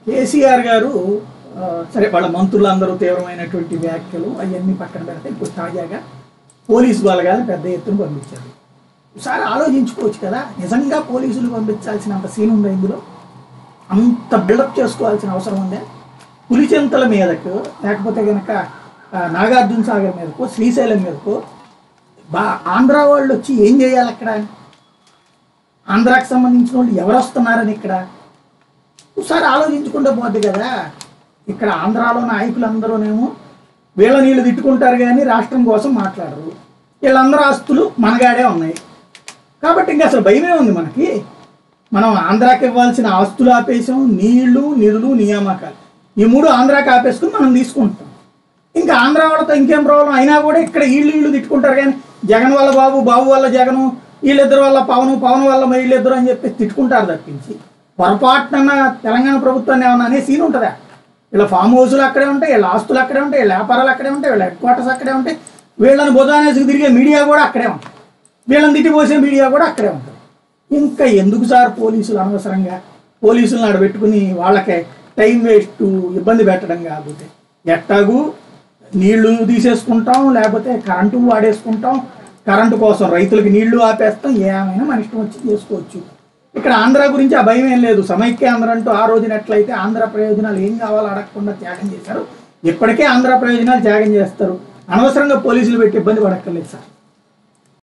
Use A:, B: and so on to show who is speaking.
A: కేసీఆర్ గారు ఆ, సరే వాళ్ళ మంత్రులందరూ తీవ్రమైనటువంటి వ్యాఖ్యలు అవన్నీ పక్కన పెడితే ఇప్పుడు తాజాగా పోలీసు బలగాలు పెద్ద ఎత్తున పంపించారు ఒకసారి ఆలోచించుకోవచ్చు కదా నిజంగా పోలీసులు పంపించాల్సినంత సీన్ ఉందా ఇందులో అంత బిల్డప్ చేసుకోవాల్సిన అవసరం ఉందా పులిచెంతల మీదకు లేకపోతే కనుక నాగార్జున సాగర్ మీదకు శ్రీశైలం మీదకు బా ఆంధ్ర వాళ్ళు వచ్చి ఏం చేయాలి అక్కడ ఆంధ్రాకి సంబంధించిన వాళ్ళు ఎవరు వస్తున్నారని ఇక్కడ ఒకసారి ఆలోచించుకుంటూ పోద్ది కదా ఇక్కడ ఆంధ్రాలో నాయకులందరూనేమో వీళ్ళ నీళ్ళు తిట్టుకుంటారు కానీ రాష్ట్రం కోసం మాట్లాడరు వీళ్ళందరూ ఆస్తులు మనగాడే ఉన్నాయి కాబట్టి ఇంకా అసలు భయమే ఉంది మనకి మనం ఆంధ్రాకి ఇవ్వాల్సిన ఆస్తులు ఆపేసాం నీళ్లు నిధులు నియామకాలు ఈ మూడు ఆంధ్రాకి ఆపేసుకుని మనం తీసుకుంటాం ఇంకా ఆంధ్ర వాళ్ళతో ఇంకేం ప్రాబ్లం అయినా కూడా ఇక్కడ వీళ్ళు వీళ్ళు తిట్టుకుంటారు కానీ జగన్ వల్ల బాబు బాబు వల్ల జగను వీళ్ళిద్దరు వల్ల పవను పవన్ వల్ల మరి వీళ్ళిద్దరు అని చెప్పి తిట్టుకుంటారు తప్పించి పొరపాటున తెలంగాణ ప్రభుత్వాన్ని ఏమన్నా అనే సీన్ ఉంటుందా వీళ్ళ ఫామ్ హౌస్లు అక్కడే ఉంటాయి వీళ్ళ ఆస్తులు అక్కడే ఉంటాయి వీళ్ళ వ్యాపారాలు అక్కడే ఉంటాయి వీళ్ళ హెడ్ క్వార్టర్స్ అక్కడే ఉంటాయి వీళ్ళని బుధానేసుకు తిరిగే మీడియా కూడా అక్కడే ఉంటుంది వీళ్ళని తిట్టిపోసే మీడియా కూడా అక్కడే ఉంటుంది ఇంకా ఎందుకు సార్ పోలీసులు అనవసరంగా పోలీసులను ఆడబెట్టుకుని వాళ్ళకి టైం వేస్ట్ ఇబ్బంది పెట్టడం కాకపోతే ఎట్టాగు నీళ్లు తీసేసుకుంటాం లేకపోతే కరెంటు వాడేసుకుంటాం కరెంటు కోసం రైతులకి నీళ్లు ఆపేస్తాం ఏమైనా మన ఇష్టం వచ్చి చేసుకోవచ్చు ఇక్కడ ఆంధ్ర గురించి ఆ భయం ఏం లేదు సమైక్య ఆంధ్ర అంటూ ఆ రోజున ఎట్లయితే ఆంధ్ర ప్రయోజనాలు ఏం కావాలో అడగకుండా త్యాగం చేశారు ఇప్పటికే ఆంధ్ర ప్రయోజనాలు త్యాగం చేస్తారు అనవసరంగా పోలీసులు పెట్టి ఇబ్బంది పడక్కర్లేదు సార్